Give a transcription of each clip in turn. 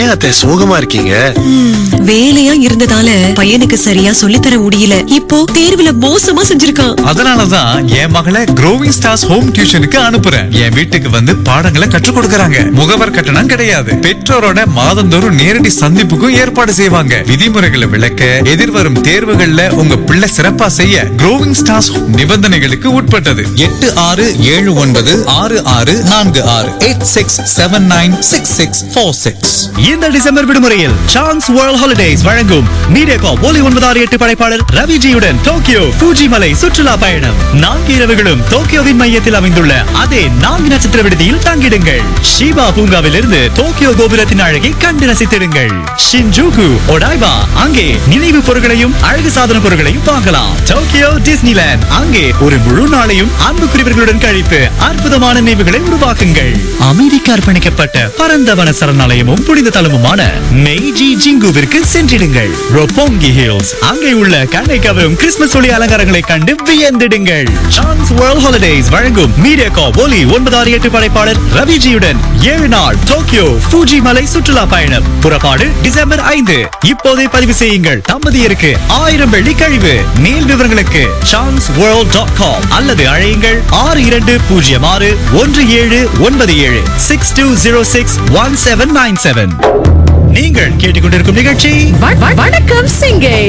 ஏன் அத்தை சோகமா இருக்கீங்க வேலையா இருந்ததால பையனுக்கு சரியா சொல்லித்தர முடியல இப்போ தேர்வுல மோசமா செஞ்சிருக்கான் அதனாலதான் என் மகளை க்ரோவிங் ஸ்டார்ஸ் ஹோம் டியூஷனுக்கு அனுப்புறேன் என் வீட்டுக்கு வந்து பாடங்களை கற்றுக் கொடுக்கறாங்க முகவர் கட்டணம் கிடையாது பெற்றோரோட மாதந்தோறும் நேரடி சந்திப்புக்கும் ஏற்பாடு செய்வாங்க விதிமுறைகளை விளக்க எதிர்வரும் தேர்வுகள்ல உங்க பிள்ளை சிறப்பா செய்ய க்ரோவிங் ஸ்டார்ஸ் நிபந்தனைகளுக்கு உட்பட்டது எட்டு ஆறு ஏழு ஒன்பது ஆறு ஆறு நான்கு ஆறு eight six seven nine six six four six இந்த டிசம்பர் விடுமுறையில் சான்ஸ் வேர்ல்ட் ஹாலிடேஸ் வழங்கும் மீடியாகா ஒலி ஒன்பது ஆறு எட்டு படைப்பாளர் ரவிஜியுடன் டோக்கியோ பூஜி மலை சுற்றுலா பயணம் நான்கு இரவுகளும் டோக்கியோவின் மையத்தில் அமைந்துள்ள அதே நான்கு நட்சத்திர விடுதியில் தங்கிடுங்கள் ஷிபா பூங்காவில் இருந்து டோக்கியோ கோபுரத்தின் அழகை கண்டு ரசித்திடுங்கள் ஷின்ஜூகு ஒடாய்பா அங்கே நினைவு பொருட்களையும் அழகு சாதன பொருட்களையும் வாங்கலாம் டோக்கியோ டிஸ்னிலேண்ட் அங்கே ஒரு முழு நாளையும் அன்புக்குரியவர்களுடன் கழித்து அற்புதமான நினைவுகளை உருவாக்குங்கள் அமைதிக்கு அர்ப்பணிக்கப்பட்ட பரந்த வன சரணாலயமும் புனித தலமுமான மெய்ஜி ஜிங்குவிற்கு சென்றிடுங்கள் ரொப்போங்கி ஹில்ஸ் அங்கே உள்ள கண்ணை கவரும் கிறிஸ்துமஸ் ஒளி அலங்காரங்களை கண்டு வியந்திடுங்கள் சான்ஸ் வேர்ல்ட் ஹாலிடேஸ் வழங்கும் மீடியா கா ஒலி ஒன்பது ஆறு எட்டு படைப்பாளர் ரவிஜியுடன் ஏழு நாள் டோக்கியோ ஃபூஜி மலை சுற்றுலா பயணம் புறப்பாடு டிசம்பர் ஐந்து இப்போதே பதிவு செய்யுங்கள் தம்பதியருக்கு ஆயிரம் வெள்ளி கழிவு மேல் விவரங்களுக்கு சான்ஸ் வேர்ல்ட் டாட் காம் அல்லது அழையுங்கள் ஆறு இரண்டு பூஜ்ஜியம் ஆறு ஒன்று ஏழு ஒன்பது ஏழு six two zero six one seven nine seven நீங்கள் கேட்டுக்கொண்டிருக்கும் நிகழ்ச்சி வ- வ- வணக்கம் சிங்கை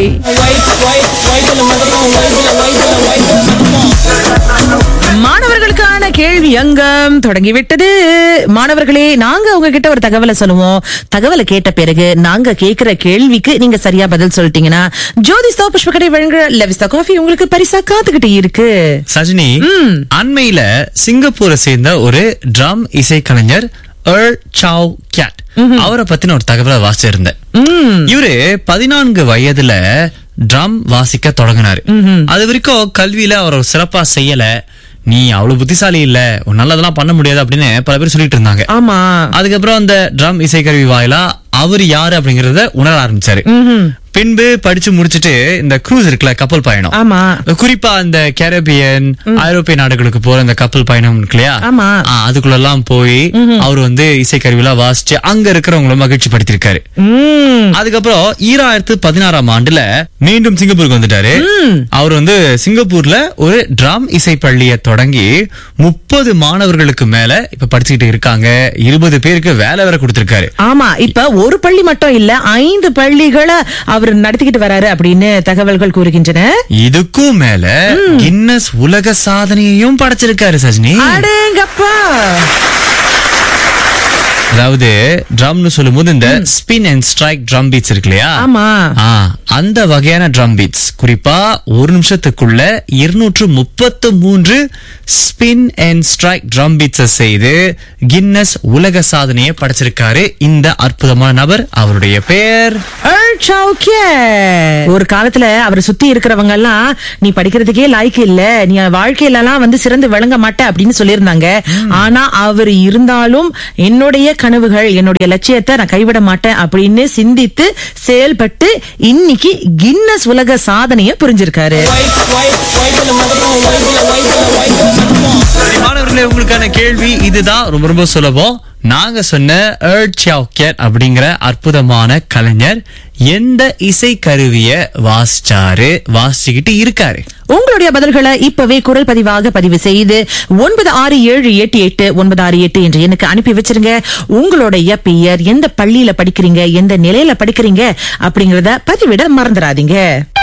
மாணவர்களுக்கான கேள்வி அங்கம் தொடங்கிவிட்டது மாணவர்களே நாங்க உங்ககிட்ட ஒரு தகவலை சொல்லுவோம் தகவலை கேட்ட பிறகு நாங்க கேக்குற கேள்விக்கு நீங்க சரியா பதில் சொல்லிட்டீங்கன்னா ஜோதிஸ்தா புஷ்பகடை வழங்குற லெவிஸ்தா காஃபி உங்களுக்கு பரிசா காத்துக்கிட்டு இருக்கு சஜினி அண்மையில சிங்கப்பூரை சேர்ந்த ஒரு ட்ரம் இசைக்கலைஞர் எர் சாவ் கேட் அவரை பத்தின ஒரு தகவலை வாசிச்சிருந்தேன் இவரு பதினான்கு வயதுல ட்ரம் வாசிக்க தொடங்கினாரு அது வரைக்கும் கல்வியில அவர் சிறப்பா செய்யல நீ அவ்வளவு புத்திசாலி இல்ல உன் நல்லதெல்லாம் பண்ண முடியாது அப்படின்னு பல பேர் சொல்லிட்டு இருந்தாங்க ஆமா அதுக்கப்புறம் அந்த ட்ரம் இசைக்கருவி வாயிலா அவர் யாரு அப்படிங்கறத உணர ஆரம்பிச்சாரு பின்பு படிச்சு முடிச்சிட்டு இந்த க்ரூஸ் இருக்குல்ல கப்பல் பயணம் ஆமா குறிப்பா இந்த கேரபியன் ஐரோப்பிய நாடுகளுக்கு போற இந்த கப்பல் பயணம் இருக்கு இல்லையா ஆமா. ஆ, அதுக்குள்ள எல்லாம் போய் அவர் வந்து இசைக்கருவிலாம் வாசிச்சு அங்க இருக்கிறவங்கள மகிழ்ச்சி படுத்திருக்காரு உம் அதுக்கப்புறம் ஈராயிரத்து பதினாறாம் ஆண்டுல மீண்டும் சிங்கப்பூருக்கு வந்துட்டாரு அவர் வந்து சிங்கப்பூர்ல ஒரு ட்ரம் இசை பள்ளியை தொடங்கி முப்பது மாணவர்களுக்கு மேல இப்ப படிச்சுக்கிட்டு இருக்காங்க இருபது பேருக்கு வேலை வேற கொடுத்திருக்காரு ஆமா இப்ப ஒரு பள்ளி மட்டும் இல்ல ஐந்து பள்ளிகளை அவர் நடத்திக்கிட்டு வராரு அப்படின்னு தகவல்கள் கூறுகின்றன இதுக்கும் மேல கின்னஸ் உலக சாதனையையும் படைச்சிருக்காரு சஜினி அடேங்கப்பா அதாவது ட்ரம்னு சொல்லும்போது இந்த spin and strike drum beats இருக்கு இல்லையா ஆமா ஆ, அந்த வகையான ட்ரம் பீட்ஸ் குறிப்பா ஒரு நிமிஷத்துக்குள்ள இருநூற்று முப்பத்து மூன்று ஸ்பின் அண்ட் ஸ்ட்ரைக் ட்ரம் பீட்ஸை செய்து கின்னஸ் உலக சாதனையை படைச்சிருக்காரு இந்த அற்புதமான நபர் அவருடைய பெயர் எர் சாவ் கியாட். ஒரு காலத்துல அவரை சுத்தி இருக்கிறவங்க எல்லாம் நீ படிக்கிறதுக்கே லாய்க்கு இல்ல நீ வாழ்க்கையில எல்லாம் வந்து சிறந்து விளங்க மாட்ட அப்படின்னு சொல்லியிருந்தாங்க ஆனா அவர் இருந்தாலும் என்னுடைய கனவுகள் என்னுடைய லட்சியத்தை நான் கைவிட மாட்டேன் அப்படின்னு சிந்தித்து செயல்பட்டு இன்னைக்கு கின்னஸ் உலக சாதனையை புரிஞ்சிருக்காரு சரி, மாணவர்களே உங்களுக்கான கேள்வி இதுதான் ரொம்ப ரொம்ப சுலபம் நாங்க சொன்ன எர் சியாவ் கேட் அப்படிங்கிற அற்புதமான கலைஞர் எந்த இசை கருவிய வாசிச்சாரு வாசிச்சுக்கிட்டு இருக்காரு உங்களுடைய பதில்களை இப்பவே குரல் பதிவாக பதிவு செய்து ஒன்பது ஆறு ஏழு எட்டு எட்டு ஒன்பது ஆறு எட்டு என்ற எண்ணுக்கு அனுப்பி வச்சிருங்க உங்களுடைய பெயர் எந்த பள்ளியில படிக்கிறீங்க எந்த நிலையில படிக்கிறீங்க அப்படிங்கறத பதிவிட மறந்துடாதீங்க